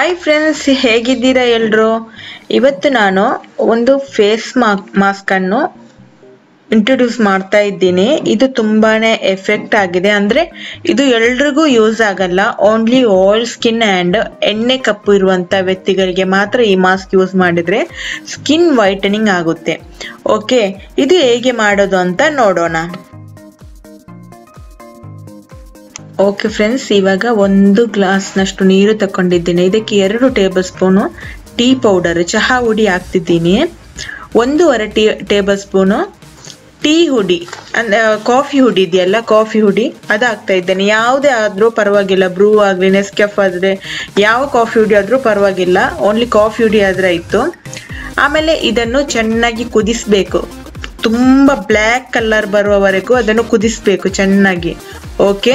hi friends ಹೇಗಿದ್ದೀರಾ ಎಲ್ರು ಇವತ್ತು ನಾನು ಒಂದು ಫೇಸ್ ಮಾಸ್ಕ್ ಅನ್ನು ಇಂಟ್ರೊಡ್ಯೂಸ್ ಮಾಡ್ತಾ ಇದ್ದೀನಿ ಇದು ತುಂಬಾನೇ ಎಫೆಕ್ಟ್ ಆಗಿದೆ ಅಂದ್ರೆ ಇದು ಎಲ್ರಿಗೂ ಯೂಸ್ ಆಗಲ್ಲ ಓನ್ಲಿ ಆಯಿಲ್ ಸ್ಕಿನ್ ಅಂಡ್ ಎಣ್ಣೆ ಕಪ್ಪು ಇರುವಂತ ವ್ಯಕ್ತಿಗಳಿಗೆ ಮಾತ್ರ ಈ ಮಾಸ್ಕ್ ಯೂಸ್ ಮಾಡಿದ್ರೆ ಸ್ಕಿನ್ ವೈಟನಿಂಗ್ ಆಗುತ್ತೆ ಓಕೆ ಇದು ಹೇಗೆ ಮಾಡೋದು ಅಂತ ನೋಡೋಣ ಓಕೆ ಫ್ರೆಂಡ್ಸ್ ಇವಾಗ ಒಂದು ಗ್ಲಾಸ್ನಷ್ಟು ನೀರು ತಕೊಂಡಿದ್ದೀನಿ ಇದಕ್ಕೆ ಎರಡು ಟೇಬಲ್ ಸ್ಪೂನು ಟೀ ಪೌಡರ್ ಚಹಾ ಹುಡಿ ಹಾಕ್ತಿದ್ದೀನಿ ಒಂದೂವರೆ ಟೀ ಟೇಬಲ್ ಸ್ಪೂನು ಟೀ ಹುಡಿ ಅಂದ್ರೆ ಕಾಫಿ ಹುಡಿ ಇದೆಯಲ್ಲ ಕಾಫಿ ಹುಡಿ ಅದು ಹಾಕ್ತಾ ಇದ್ದೇನೆ ಯಾವುದೇ ಆದ್ರೂ ಪರವಾಗಿಲ್ಲ ಬ್ರೂ ಆಗಲಿ ನೆಸ್ಕೆಫ್ ಆದ್ರೆ ಯಾವ ಕಾಫಿ ಹುಡಿ ಆದ್ರೂ ಪರವಾಗಿಲ್ಲ ಓನ್ಲಿ ಕಾಫಿ ಹುಡಿ ಆದ್ರೆ ಆಯ್ತು ಆಮೇಲೆ ಇದನ್ನು ಚೆನ್ನಾಗಿ ಕುದಿಸ್ಬೇಕು ತುಂಬಾ ಬ್ಲ್ಯಾಕ್ ಕಲರ್ ಬರುವವರೆಗೂ ಅದನ್ನು ಕುದಿಸ್ಬೇಕು ಚೆನ್ನಾಗಿ ಓಕೆ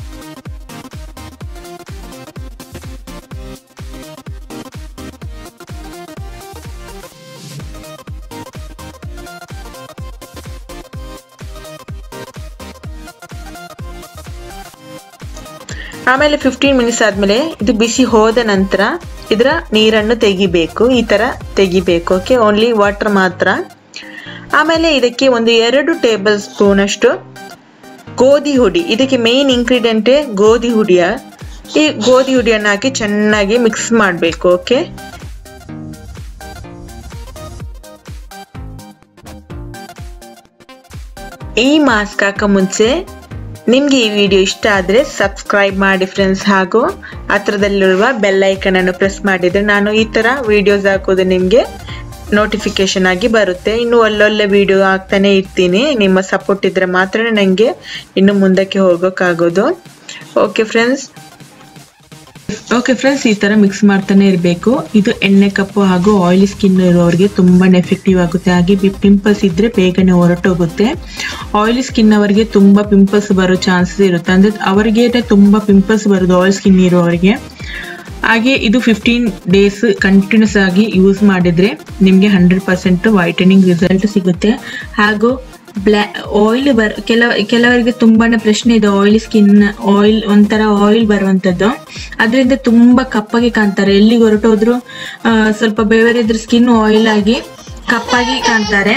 ಆಮೇಲೆ ಫಿಫ್ಟೀನ್ ಮಿನಿಟ್ಸ್ ಆದ್ಮೇಲೆ ಇದು ಬಿಸಿ ಹೋದ ನಂತರ ಇದರ ನೀರನ್ನು ತೆಗಿಬೇಕು ಈ ತರ ತೆಗಿಬೇಕು ಓಕೆ ಓನ್ಲಿ ವಾಟರ್ ಮಾತ್ರ ಆಮೇಲೆ ಇದಕ್ಕೆ ಒಂದು ಎರಡು ಟೇಬಲ್ ಸ್ಪೂನ್ ಅಷ್ಟು ಗೋಧಿ ಹುಡಿ ಇದಕ್ಕೆ ಮೇನ್ ಇಂಗ್ರೀಡಿಯೆಂಟೇ ಗೋಧಿ ಹುಡಿಯ ಈ ಗೋಧಿ ಹುಡಿಯನ್ನು ಹಾಕಿ ಚೆನ್ನಾಗಿ ಮಿಕ್ಸ್ ಮಾಡಬೇಕು ಓಕೆ ಈ ಮಾಸ್ಕ್ ಹಾಕ ಮುಂಚೆ ನಿಮ್ಗೆ ಈ ವಿಡಿಯೋ ಇಷ್ಟ ಆದ್ರೆ ಸಬ್ಸ್ಕ್ರೈಬ್ ಮಾಡಿ ಫ್ರೆಂಡ್ಸ್ ಹಾಗೂ ಹತ್ರದಲ್ಲಿರುವ ಬೆಲ್ ಐಕನ್ ಅನ್ನು ಪ್ರೆಸ್ ಮಾಡಿದ್ರೆ ನಾನು ಈ ತರ ವಿಡಿಯೋಸ್ ಹಾಕೋದು ನಿಮ್ಗೆ ನೋಟಿಫಿಕೇಶನ್ ಆಗಿ ಬರುತ್ತೆ ಇನ್ನು ಒಳ್ಳೊಳ್ಳೆ ವಿಡಿಯೋ ಹಾಕ್ತಾನೆ ಇರ್ತೀನಿ ನಿಮ್ಮ ಸಪೋರ್ಟ್ ಇದ್ರೆ ಮಾತ್ರ ನನಗೆ ಇನ್ನು ಮುಂದಕ್ಕೆ ಹೋಗೋಕ್ಕಾಗೋದು ಓಕೆ ಫ್ರೆಂಡ್ಸ್ ಓಕೆ ಫ್ರೆಂಡ್ಸ್ ಈ ತರ ಮಿಕ್ಸ್ ಮಾಡ್ತಾನೆ ಇರಬೇಕು ಇದು ಎಣ್ಣೆ ಕಪ್ಪು ಹಾಗೂ ಆಯಿಲಿ ಸ್ಕಿನ್ ಇರೋರಿಗೆ ತುಂಬಾನೇ ಎಫೆಕ್ಟಿವ್ ಆಗುತ್ತೆ ಹಾಗೆ ಪಿಂಪಲ್ಸ್ ಇದ್ರೆ ಬೇಗನೆ ಹೊರಟೋಗುತ್ತೆ ಆಯಿಲಿ ಸ್ಕಿನ್ ಅವರಿಗೆ ತುಂಬಾ ಪಿಂಪಲ್ಸ್ ಬರೋ ಚಾನ್ಸಸ್ ಇರುತ್ತೆ ಅಂದ್ರೆ ಅವರಿಗೆ ತುಂಬಾ ಪಿಂಪಲ್ಸ್ ಬರೋದು ಆಯಿಲ್ ಸ್ಕಿನ್ ಇರೋರಿಗೆ ಹಾಗೆ ಇದು ಫಿಫ್ಟೀನ್ ಡೇಸ್ ಕಂಟಿನ್ಯೂಸ್ ಆಗಿ ಯೂಸ್ ಮಾಡಿದ್ರೆ ನಿಮಗೆ ಹಂಡ್ರೆಡ್ ಪರ್ಸೆಂಟ್ ವೈಟನಿಂಗ್ ರಿಸಲ್ಟ್ ಸಿಗುತ್ತೆ ಹಾಗೂ ಬ್ಲಾ ಆಯಿಲ್ ಬರ್ ಕೆಲವ ಕೆಲವರಿಗೆ ತುಂಬಾನೇ ಪ್ರಶ್ನೆ ಇದೆ ಆಯಿಲ್ ಸ್ಕಿನ್ ಆಯಿಲ್ ಒಂಥರ ಆಯಿಲ್ ಬರುವಂತದ್ದು ಅದರಿಂದ ತುಂಬಾ ಕಪ್ಪಾಗಿ ಕಾಣ್ತಾರೆ ಎಲ್ಲಿಗೆ ಹೊರಟೋದ್ರು ಸ್ವಲ್ಪ ಬೆವರಿದ್ರೆ ಸ್ಕಿನ್ ಆಯಿಲ್ ಆಗಿ ಕಪ್ಪಾಗಿ ಕಾಣ್ತಾರೆ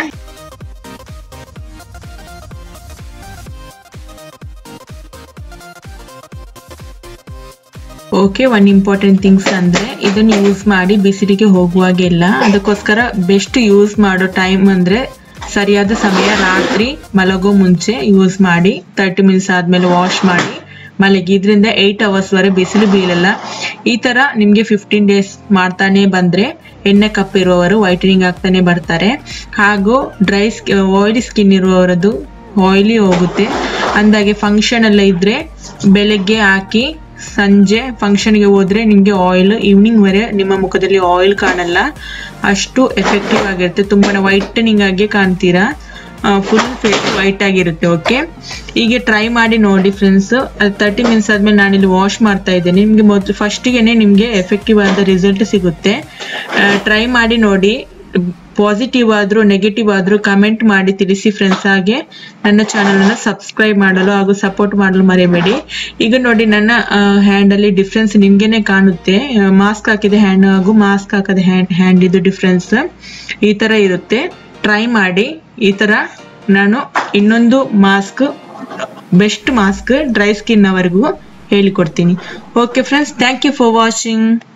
ಓಕೆ ಒನ್ ಇಂಪಾರ್ಟೆಂಟ್ ಥಿಂಗ್ಸ್ ಅಂದ್ರೆ ಇದನ್ನು ಯೂಸ್ ಮಾಡಿ ಬಿಸಿಲಿಗೆ ಹೋಗುವಾಗೆಲ್ಲ ಅದಕ್ಕೋಸ್ಕರ ಬೆಸ್ಟ್ ಯೂಸ್ ಮಾಡೋ ಟೈಮ್ ಅಂದ್ರೆ ಸರಿಯಾದ ಸಮಯ ರಾತ್ರಿ ಮಲಗೋ ಮುಂಚೆ ಯೂಸ್ ಮಾಡಿ ತರ್ಟಿ ಮಿನಿಟ್ಸ್ ಆದ್ಮೇಲೆ ವಾಶ್ ಮಾಡಿ ಮಲಗಿ ಇದರಿಂದ ಏಟ್ ಅವರ್ಸ್ ವರೆಗೆ ಬಿಸಿಲು ಬೀಳಲ್ಲ ಈ ತರ ನಿಮ್ಗೆ ಫಿಫ್ಟೀನ್ ಡೇಸ್ ಮಾಡ್ತಾನೆ ಬಂದ್ರೆ ಎಣ್ಣೆ ಕಪ್ಪಿರುವವರು ವೈಟನಿಂಗ್ ಆಗ್ತಾನೆ ಬರ್ತಾರೆ ಹಾಗೂ ಡ್ರೈ ಆಯಿಲಿ ಸ್ಕಿನ್ ಇರುವವರದ್ದು ಆಯಿಲಿ ಹೋಗುತ್ತೆ ಅಂದಾಗೆ ಫಂಕ್ಷನ್ ಎಲ್ಲ ಇದ್ರೆ ಬೆಳಗ್ಗೆ ಹಾಕಿ ಸಂಜೆ ಫಂಕ್ಷನ್ಗೆ ಹೋದ್ರೆ ನಿಮಗೆ ಆಯಿಲ್ ಈವ್ನಿಂಗ್ ವರೆ ನಿಮ್ಮ ಮುಖದಲ್ಲಿ ಆಯಿಲ್ ಕಾಣಲ್ಲ ಅಷ್ಟು ಎಫೆಕ್ಟಿವ್ ಆಗಿರುತ್ತೆ ತುಂಬಾ ವೈಟನಿಂಗ್ ಆಗಿ ಕಾಣ್ತೀರಾ ಫುಲ್ ಫೇಸ್ ವೈಟ್ ಆಗಿರುತ್ತೆ ಓಕೆ ಹೀಗೆ ಟ್ರೈ ಮಾಡಿ ನೋಡಿ ಫ್ರೆಂಡ್ಸ್ ತರ್ಟಿ ಮಿನಿಟ್ಸ್ ಆದ್ಮೇಲೆ ನಾನಿಲ್ಲಿ ವಾಶ್ ಮಾಡ್ತಾ ಇದ್ದೇನೆ ನಿಮ್ಗೆ ಮೊದಲು ಫಸ್ಟಿಗೆನೆ ನಿಮ್ಗೆ ಎಫೆಕ್ಟಿವ್ ಆದ ರಿಸಲ್ಟ್ ಸಿಗುತ್ತೆ ಟ್ರೈ ಮಾಡಿ ನೋಡಿ ಪಾಸಿಟಿವ್ ಆದ್ರೂ ನೆಗೆಟಿವ್ ಆದ್ರೂ ಕಮೆಂಟ್ ಮಾಡಿ ತಿಳಿಸಿ ಫ್ರೆಂಡ್ಸ್ ಹಾಗೆ ನನ್ನ ಚಾನಲ್ ಅನ್ನ ಸಬ್ಸ್ಕ್ರೈಬ್ ಮಾಡಲು ಹಾಗೂ ಸಪೋರ್ಟ್ ಮಾಡಲು ಮರೆಯಬೇಡಿ ಈಗ ನೋಡಿ ನನ್ನ ಹ್ಯಾಂಡ್ ಅಲ್ಲಿ ಡಿಫ್ರೆನ್ಸ್ ನಿಮ್ಗೆನೆ ಕಾಣುತ್ತೆ ಮಾಸ್ಕ್ ಹಾಕಿದ ಹ್ಯಾಂಡ್ ಹಾಗೂ ಮಾಸ್ಕ್ ಹಾಕದ ಹ್ಯಾಂಡ್ ಹ್ಯಾಂಡ್ ಇದು ಡಿಫ್ರೆನ್ಸ್ ಈ ತರ ಇರುತ್ತೆ ಟ್ರೈ ಮಾಡಿ ಈ ತರ ನಾನು ಇನ್ನೊಂದು mask best mask dry skin ಅವರಿಗೂ ಹೇಳಿಕೊಡ್ತೀನಿ okay friends thank you for watching